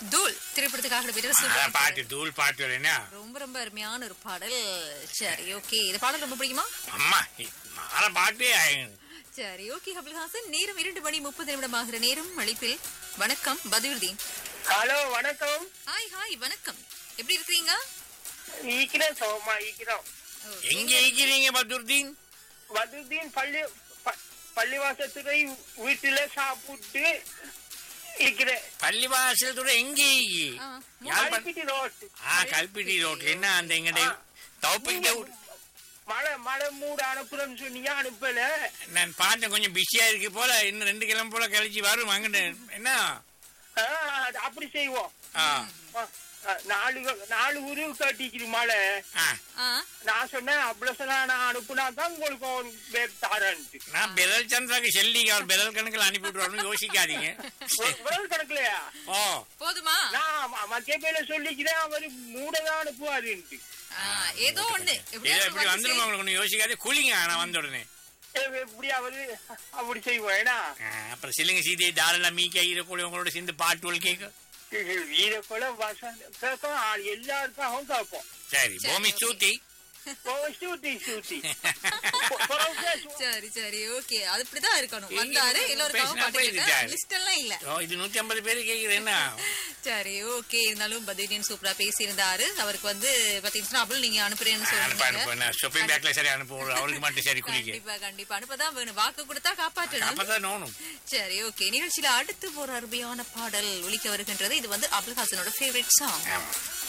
தூள் திரைப்படத்துக்காக வீரர் அதான் சூப்பர் பாட்டு தூள் பாட்டு என்ன ரொம்ப ரொம்ப அருமையான ஒரு பாடல் சரி ஓகே இந்த பாடல் ரொம்ப பிடிக்குமா அம்மா மாற பாட்டு சரி ஓகே கபில்ஹாசன் நேரம் இரண்டு மணி முப்பது நிமிடம் ஆகிற நேரம் அழைப்பில் வணக்கம் பதிவுதீன் ஹலோ வணக்கம் ஹாய் ஹாய் வணக்கம் எப்படி இருக்கிறீங்க ஈக்கிறேன் சோமா ஈக்கிறோம் எங்க இருக்கிறீங்க பத்துர்தீன் வதுதீன் பள்ளி ப- பள்ளிவாசத்துறை வீட்டுல சாப்பிட்டு இருக்கிறேன் பள்ளிவாசல் துறை எங்க இருக்கு? ஆ, யாழ்ப்பாணம் கல்பிட்டி ரோட் ஆ கல்பிட்டி ரோட்ல என்ன அந்த எங்கடைய தோப்பிக்கிட்ட விடு. மழை மழை மூட அனுப்புறேன்னு சொன்னீங்க அனுப்பல நான் பார்த்தேன் கொஞ்சம் பிஸியா இருக்கு போல இன்னும் ரெண்டு கிழமை போல கழிச்சு வரும் வாங்கிட்டு என்ன ஆ, அது அப்படி செய்வோம் ஆ, ஆ, ஆ, நாலு நாலு உருவு கட்டிக்குது மழை ஆ. ஆ நான் சொன்னேன் அப்படி சொன்னா நான் அனுப்புனா தான் உங்களுக்கு ஒரு பேர் தாரன்ட்டு நான் பெரல் சந்திராக்கு செல்லிக்கு அவர் பெரல் கணக்கில் அனுப்பி விட்டுருவாருன்னு யோசிக்காதீங்க விரல் கணக்குலையா ஓ போதுமா நான் ம- மத்திய பேர்ல சொல்லிக்கிறேன் அவரு மூடதான் அனுப்புவாருன்ட்டு ஆ, ஏதோ ஒண்ணு இதை எப்படியாவது எப்படி வந்து வந்துருமா உங்களுக்கு ஒன்றும் யோசிக்காதே குளிங்க நான் வந்த உடனே ஏ, எப்படி அவரு அப்படி செய்வோம் ஏன்னா ஆ, அப்புறம் சில்லுங்க சீதை தாரெல்லாம் மீக்கி ஈர கூட உங்களோட சேர்ந்து பாட்டுகள் கேட்கும் வீர கொலை வசந்த கேட்கும் ஆள் எல்லாருக்காகவும் கேட்போம் சரி சரி, பூமி okay. சூத்தி ஓ, சூத்தி சூத்தி பொ- பொறவுக்கே சூ- சரி சரி ஓகே அது இப்படிதான் இருக்கணும் இங்க வந்தாரு எல்லோருக்காகவும் பேசினா பாட்டு போயிடுச்சு. கேட்டா லிஸ்ட் எல்லாம் இல்ல ஓ இது நூத்தி ஐம்பது பேர் கேக்குது என்ன சரி ஓகே இருந்தாலும் பதினியன் சூப்பரா பேசியிருந்தாரு அவருக்கு வந்து பாத்தீங்கன்னா அப்புறம் நீங்க அனுப்புறேன்னு அனுப்ப அனுப்ப சொல்லுங்க நான் ஷாப்பிங் பேக்ல சரி அனுப்புவோம் அவருக்கு மட்டும் சரி குளிக்க கண்டிப்பா கண்டிப்பா அனுப்பதான் வேணும் வாக்கு கொடுத்தா காப்பாற்றணும் அப்பதான் நோணும் சரி ஓகே நிகழ்ச்சியில அடுத்து ஒரு அருமையான பாடல் ஒலிக்க வருகின்றது இது வந்து அபுல் ஹாசனோட ஃபேவரட் சாங் ஆமா